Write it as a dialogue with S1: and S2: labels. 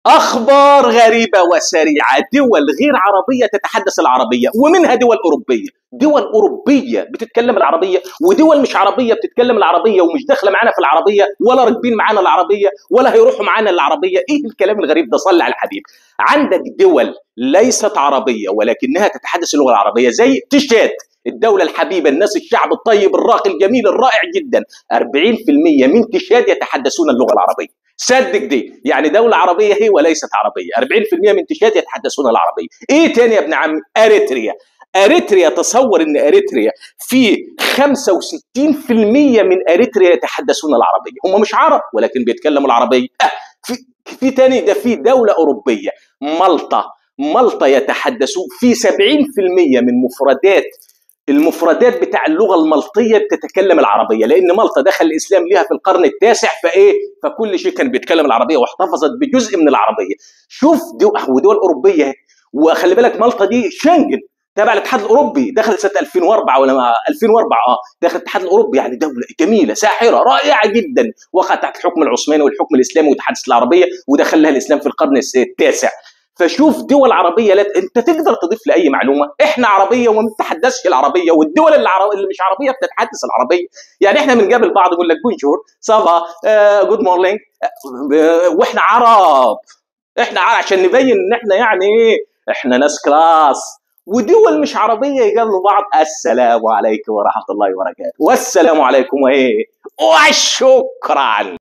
S1: أخبار غريبة وسريعة دول غير عربية تتحدث العربية ومنها دول أوروبية دول أوروبية بتتكلم العربية ودول مش عربية بتتكلم العربية ومش داخلة معانا في العربية ولا راكبين معانا العربية ولا هيروحوا معانا العربية إيه الكلام الغريب ده صلي على الحبيب عندك دول ليست عربية ولكنها تتحدث اللغة العربية زي تشاد الدولة الحبيبة الناس الشعب الطيب الراقي الجميل الرائع جدا 40% من تشاد يتحدثون اللغة العربية صدق دي يعني دولة عربية هي وليست عربية 40% من تشاد يتحدثون العربية ايه تاني يا ابن عمي اريتريا اريتريا تصور ان اريتريا في 65% من اريتريا يتحدثون العربية هم مش عرب ولكن بيتكلموا العربية آه في في تاني ده في دولة أوروبية مالطا مالطا يتحدثون في 70% من مفردات المفردات بتاع اللغه الملطيه بتتكلم العربيه لان مالطا دخل الاسلام ليها في القرن التاسع فايه فكل شيء كان بيتكلم العربيه واحتفظت بجزء من العربيه شوف دول ودول اوروبيه وخلي بالك مالطا دي شنجن تابع الاتحاد الاوروبي دخلت سنه 2004 ولا 2004 اه دخلت الاتحاد الاوروبي يعني دوله جميله ساحره رائعه جدا وقعت تحت الحكم العثماني والحكم الاسلامي والتحدث العربيه ودخل لها الاسلام في القرن التاسع فشوف دول عربيه لا انت تقدر تضيف لي اي معلومه احنا عربيه وما بنتحدثش العربيه والدول اللي, عرب... اللي مش عربيه بتتحدث العربيه يعني احنا بنقابل بعض يقول لك بونجور سافا جود مورنينج واحنا عرب احنا عرب عشان نبين ان احنا يعني ايه احنا ناس كلاس ودول مش عربيه يقابلوا بعض السلام عليكم ورحمه الله وبركاته والسلام عليكم وايه وشكرا